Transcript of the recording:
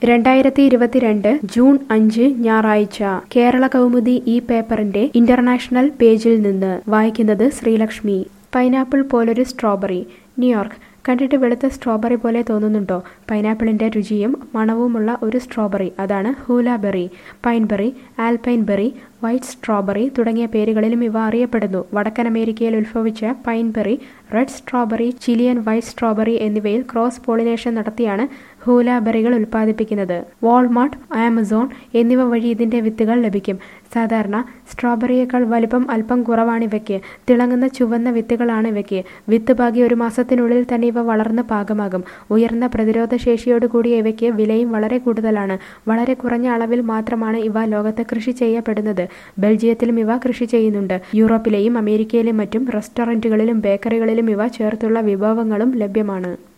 രണ്ടായിരത്തി ഇരുപത്തിരണ്ട് ജൂൺ അഞ്ച് ഞായറാഴ്ച കേരള കൗമുദി ഈ പേപ്പറിന്റെ ഇന്റർനാഷണൽ പേജിൽ നിന്ന് വായിക്കുന്നത് ശ്രീലക്ഷ്മി പൈനാപ്പിൾ പോലൊരു സ്ട്രോബെറി ന്യൂയോർക്ക് കണ്ടിട്ട് വെളുത്ത സ്ട്രോബെറി പോലെ തോന്നുന്നുണ്ടോ പൈനാപ്പിളിന്റെ രുചിയും മണവുമുള്ള ഒരു സ്ട്രോബെറി അതാണ് hulaberry pineberry alpine berry white strawberry തുടങ്ങിയ പേരുകളിലും ഇവ അറിയപ്പെടുന്നു വടക്കൻ അമേരിക്കയിൽ ഉത്ഭവിച്ച pineberry red strawberry Chilean white strawberry എന്നിവയിൽ ക്രോസ് പോളിനേഷൻ നടത്തിയാണ് ഹൂലാബെറികൾ ഉൽപ്പാദിപ്പിക്കുന്നത് വാൾമാർട്ട് ആമസോൺ എന്നിവ വഴി ഇതിന്റെ വിത്തുകൾ ലഭിക്കും സാധാരണ സ്ട്രോബെറിയേക്കാൾ വലിപ്പം അല്പം കുറവാണ് ഇവയ്ക്ക് തിളങ്ങുന്ന ചുവന്ന വിത്തുകളാണ് ഇവയ്ക്ക് വിത്ത് പാകി ഒരു മാസത്തിനുള്ളിൽ തന്നെ ഇവ വളർന്ന് പാകമാകും ഉയർന്ന പ്രതിരോധ ശേഷിയോടുകൂടിയ ഇവയ്ക്ക് വിലയും വളരെ കൂടുതലാണ് വളരെ കുറഞ്ഞ അളവിൽ മാത്രമാണ് ഇവ ലോകത്ത് കൃഷി ചെയ്യപ്പെടുന്നത് ബെൽജിയത്തിലും ഇവ കൃഷി ചെയ്യുന്നുണ്ട് യൂറോപ്പിലെയും അമേരിക്കയിലും മറ്റും റെസ്റ്റോറന്റുകളിലും ബേക്കറികളിലും ഇവ ചേർത്തുള്ള വിഭവങ്ങളും ലഭ്യമാണ്